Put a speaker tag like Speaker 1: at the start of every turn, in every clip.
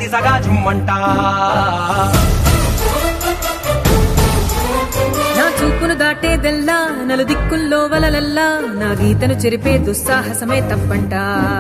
Speaker 1: దిశగా జుమ్మంట
Speaker 2: నా చూపును దాటేదెల్లా నలు దిక్కుల్లో వలలల్లా నా గీతను చెరిపే దుస్సాహసమే తప్పంట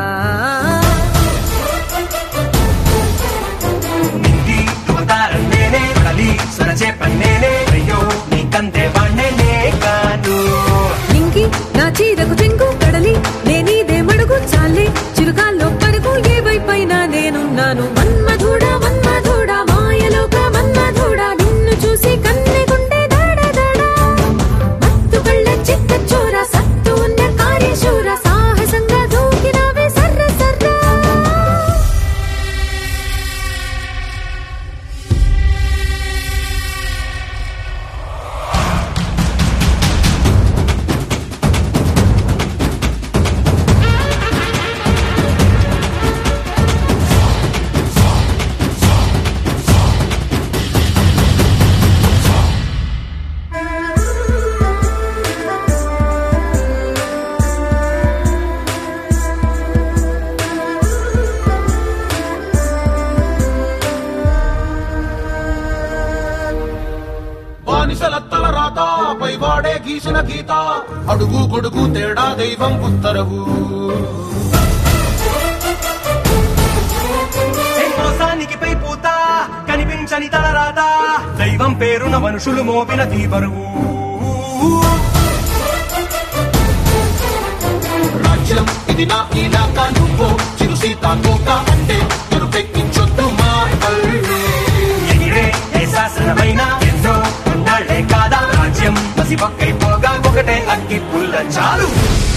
Speaker 1: నింగి యువతారం నేనే కలి సొరచే పన్నేనే అయ్యో నీ కందే వాణ్ణే కాను
Speaker 2: నింగి నా చీరకు చెంగు కడలి నేనీదే మడుగు చాలే చిరుకాల్లో పరుగు ఏ వైపైనా నేనున్నాను మన్మధుడా మన్మధుడా మాయలోక మన్మధుడా నిన్ను చూసి కన్నె గుండె దాడ దాడా మత్తు కళ్ళ చిత్త చోర సత్తు ఉన్న కార్యశూర సాహసంగా దూకినావే సర్ర సర్రా
Speaker 3: బానిసలత్తల రాత పై వాడే గీసిన గీత అడుగు గొడుగు తేడా దైవం ఉత్తరవు
Speaker 1: ఏ మోసానికి పై పూత కనిపించని తలరాత దైవం పేరున మనుషులు మోపిన తీబరువు
Speaker 3: రాజ్యం ఇది నా ఇలాకా నువ్వు చిరు సీతాకోక అంటే ఎరుపెక్కించొద్దు మా కళ్ళే
Speaker 1: ఎగిరే ఏ శాసనమైన ఎన్నో ఉన్నాళ్లే కాదా రాజ్యం పసి పక్కైపోగా ఒకటే అగ్గి పుల్ల చాలు